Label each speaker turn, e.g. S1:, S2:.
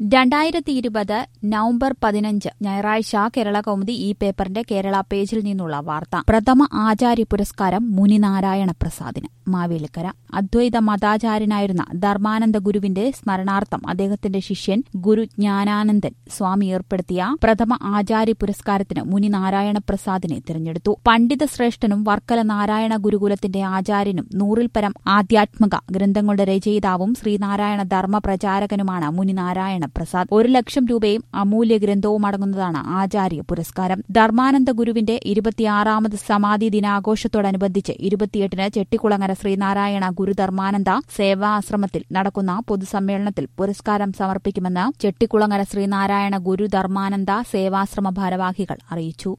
S1: രണ്ടായിരത്തി ഇരുപത് നവംബർ പതിനഞ്ച് ഞായറാഴ്ച കേരള കൗമുദി ഈ പേപ്പറിന്റെ കേരള പേജിൽ നിന്നുള്ള വാർത്ത പ്രഥമ ആചാര്യ പുരസ്കാരം മുനിനാരായണ പ്രസാദിന് മാവേലിക്കര അദ്വൈത മതാചാര്യനായിരുന്ന ധർമാനന്ദ ഗുരുവിന്റെ സ്മരണാർത്ഥം അദ്ദേഹത്തിന്റെ ശിഷ്യൻ ഗുരു ജ്ഞാനാനന്ദൻ സ്വാമി ഏർപ്പെടുത്തിയ പ്രഥമ ആചാര്യ പുരസ്കാരത്തിന് മുനിനാരായണ പ്രസാദിനെ തിരഞ്ഞെടുത്തു പണ്ഡിത ശ്രേഷ്ഠനും വർക്കല നാരായണ ഗുരുകുലത്തിന്റെ ആചാര്യനും നൂറിൽ പരം ആധ്യാത്മിക ഗ്രന്ഥങ്ങളുടെ രചയിതാവും ശ്രീനാരായണ ധർമ്മ പ്രചാരകനുമാണ് മുനിനാരായണ പ്രസാദ് ഒരു ലക്ഷം രൂപയും അമൂല്യ ഗ്രന്ഥവും അടങ്ങുന്നതാണ് ആചാര്യ പുരസ്കാരം ധർമാനന്ദ ഗുരുവിന്റെ ഇരുപത്തിയാറാമത് സമാധി ദിനാഘോഷത്തോടനുബന്ധിച്ച് ഇരുപത്തിയെട്ടിന് ചെട്ടിക്കുളങ്ങര ശ്രീനാരായണ ഗുരുധർമാനന്ദ സേവാശ്രമത്തിൽ നടക്കുന്ന പൊതുസമ്മേളനത്തിൽ പുരസ്കാരം സമർപ്പിക്കുമെന്ന് ചെട്ടിക്കുളങ്ങര ശ്രീനാരായണ ഗുരുധർമാനന്ദ സേവാശ്രമ ഭാരവാഹികൾ അറിയിച്ചു